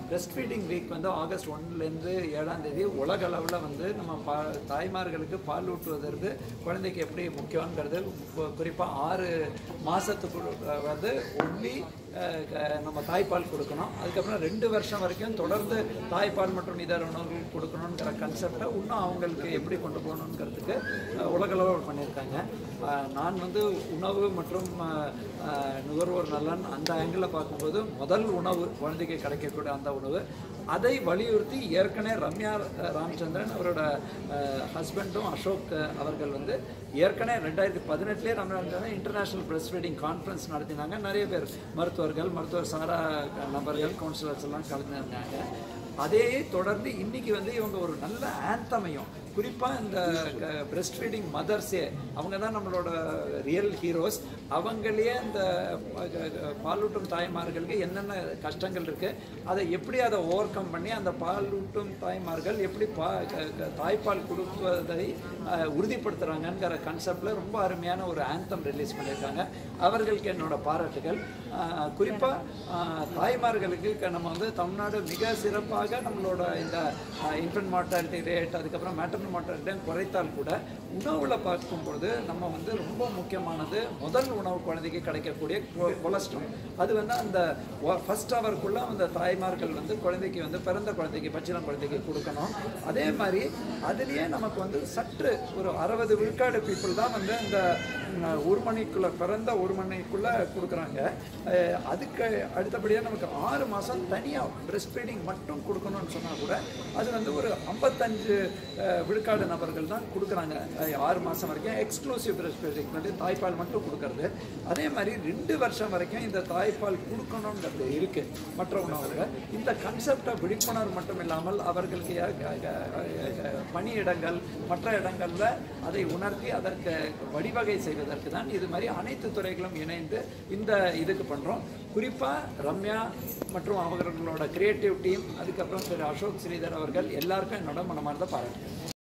breast feeding week வந்து August ஒன்றுலேருந்து ஏழாம் தேதி உலக அளவில் வந்து நம்ம பா தாய்மார்களுக்கு பால் ஊட்டுவதற்கு குழந்தைக்கு எப்படி முக்கியங்கிறது குறிப்பாக ஆறு மாதத்துக்கு வந்து ஒன்லி நம்ம தாய்ப்பால் கொடுக்கணும் அதுக்கப்புறம் ரெண்டு வருஷம் வரைக்கும் தொடர்ந்து தாய்ப்பால் மற்றும் இதர உணவுகள் கொடுக்கணுங்கிற கன்செப்டை இன்னும் அவங்களுக்கு எப்படி கொண்டு போகணுங்கிறதுக்கு அஹ், உலகளவில் பண்ணியிருக்காங்க அஹ், நான் வந்து உணவு மற்றும் அஹ், அஹ், நுகர்வோர் நலன் அந்த ஆங்கிளில் பார்க்கும்போது முதல் உணவு குழந்தைக்கு கிடைக்கக்கூடிய அந்த உணவு அதை வலியுறுத்தி ஏற்கனவே ரம்யா அஹ், ராமச்சந்திரன் அவரோட ஹஸ்பண்டும் அசோக் அஹ், அவர்கள் வந்து ஏற்கனவே ரெண்டாயிரத்தி பதினெட்டுலேயே Ramya international breast feeding conference நடத்தினாங்க நிறைய பேர் மருத்துவர்கள் மருத்துவர் சாரா நபர்கள் கவுன்சிலர்ஸ் எல்லாம் கலந்துருந்தாங்க அதே தொடர்ந்து இன்னைக்கு வந்து இவங்க ஒரு நல்ல ஆந்தமையும் குறிப்பாக இந்த பிரஸ்ட் ஃபீடிங் மதர்ஸே அவங்க தான் நம்மளோட ரியல் ஹீரோஸ் அவங்களே அந்த அஹ், க- பாலூட்டும் தாய்மார்களுக்கு என்னென்ன கஷ்டங்கள் இருக்குது அதை எப்படி அதை ஓவர் கம் பண்ணி அந்த பாலூட்டும் தாய்மார்கள் எப்படி பா க- க- தாய்ப்பால் கொடுப்பதை அஹ், உறுதிப்படுத்துகிறாங்கங்கிற கான்செப்டில் ரொம்ப அருமையான ஒரு ஆந்தம் ரிலீஸ் பண்ணியிருக்காங்க அவர்களுக்கு என்னோட பாராட்டுகள் குறிப்பாக தாய்மார்களுக்கு க- நம்ம வந்து தமிழ்நாடு மிக சிறப்பாக நம்மளோட இந்த இன்ஃபென்ட் மார்ட்டாலிட்டி ரேட் அதுக்கப்புறம் மேட்டர்னல் மார்ட்டாலிட்டி குறைத்தால் கூட உணவில் பார்க்கும்பொழுது நம்ம வந்து ரொம்ப முக்கியமானது முதல் உணவு குழந்தைக்கு கிடைக்கக்கூடிய கொலஸ்ட்ரால் அது வந்து அந்த ஃபர்ஸ்ட் ஹவருக்குள்ளே அந்த தாய்மார்கள் வந்து குழந்தைக்கு வந்து பிறந்த குழந்தைக்கு பச்சிளம் குழந்தைக்கு கொடுக்கணும் அதே மாதிரி அதுலேயே நமக்கு வந்து சற்று ஒரு அறுபது விழுக்காடு பீப்புள் தான் வந்து இந்த ம், ஒரு மணிக்குள்ளே பிறந்த ஒரு மணிக்குள்ளே கொடுக்குறாங்க அஹ், அதுக்கு அடுத்தபடியாக நமக்கு ஆறு மாதம் தனியாக பிரஸ்ட் ஃபீடிங் மட்டும் கொடுக்கணும்னு சொன்னால் கூட அது வந்து ஒரு ஐம்பத்தஞ்சு அஹ், விழுக்காடு நபர்கள் தான் கொடுக்குறாங்க அஹ், ஆறு மாதம் வரைக்கும் எக்ஸ்க்ளூசிவ் பிரஸ்ட் ஃபீடிங் வந்து தாய்ப்பால் மட்டும் கொடுக்கறது அதே மாதிரி ரெண்டு வருஷம் வரைக்கும் இந்த தாய்ப்பால் கொடுக்கணுங்கிறது இருக்குது மற்ற உணவுகள் இந்த கன்செப்டை விழிப்புணர்வு மட்டும் இல்லாமல் அவர்களுக்கு அஹ், க- க- க- பணியிடங்கள் மற்ற இடங்களில் அதை உணர்த்தி அதற்கு வழிவகை செய்வதற்கு தான் இது மாதிரி அனைத்து துறைகளும் இணைந்து இந்த இதுக்கு பண்ணுறோம் குறிப்பாக ரம்யா மற்றும் அவர்களோட கிரியேட்டிவ் டீம் அதுக்கப்புறம் திரு அசோக் ஸ்ரீதர் அவர்கள் எல்லாருக்கும் என்னோட மனமார்ந்த பாராட்டு